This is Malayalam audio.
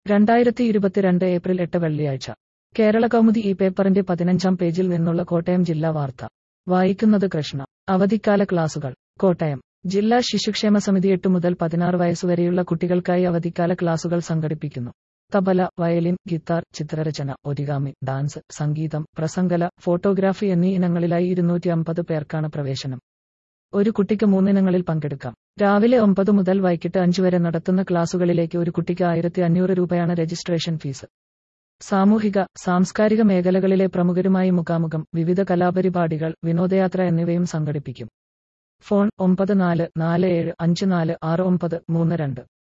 രണ്ടായിരത്തി ഇരുപത്തിരണ്ട് ഏപ്രിൽ എട്ട് വെള്ളിയാഴ്ച കേരള കൗമുദി ഈ പേപ്പറിന്റെ പതിനഞ്ചാം പേജിൽ നിന്നുള്ള കോട്ടയം ജില്ലാ വാർത്ത വായിക്കുന്നത് കൃഷ്ണ അവധിക്കാല ക്ലാസുകൾ കോട്ടയം ജില്ലാ ശിശുക്ഷേമ സമിതി എട്ട് മുതൽ പതിനാറ് വയസ്സുവരെയുള്ള കുട്ടികൾക്കായി അവധിക്കാല ക്ലാസുകൾ സംഘടിപ്പിക്കുന്നു തബല വയലിൻ ഗിത്താർ ചിത്രരചന ഒരിഗാമി ഡാൻസ് സംഗീതം പ്രസംഗല ഫോട്ടോഗ്രാഫി എന്നീ ഇനങ്ങളിലായി ഇരുന്നൂറ്റി അമ്പത് പേർക്കാണ് പ്രവേശനം ഒരു കുട്ടിക്ക് മൂന്നിനങ്ങളിൽ പങ്കെടുക്കാം രാവിലെ ഒമ്പത് മുതൽ വൈകിട്ട് അഞ്ചു വരെ നടത്തുന്ന ക്ലാസുകളിലേക്ക് ഒരു കുട്ടിക്ക് ആയിരത്തി അഞ്ഞൂറ് രൂപയാണ് രജിസ്ട്രേഷൻ ഫീസ് സാമൂഹിക സാംസ്കാരിക മേഖലകളിലെ പ്രമുഖരുമായി മുഖാമുഖം വിവിധ കലാപരിപാടികൾ വിനോദയാത്ര എന്നിവയും സംഘടിപ്പിക്കും ഫോൺ ഒമ്പത് നാല് നാല് ഏഴ് അഞ്ച് നാല് ആറ് ഒമ്പത് മൂന്ന് രണ്ട്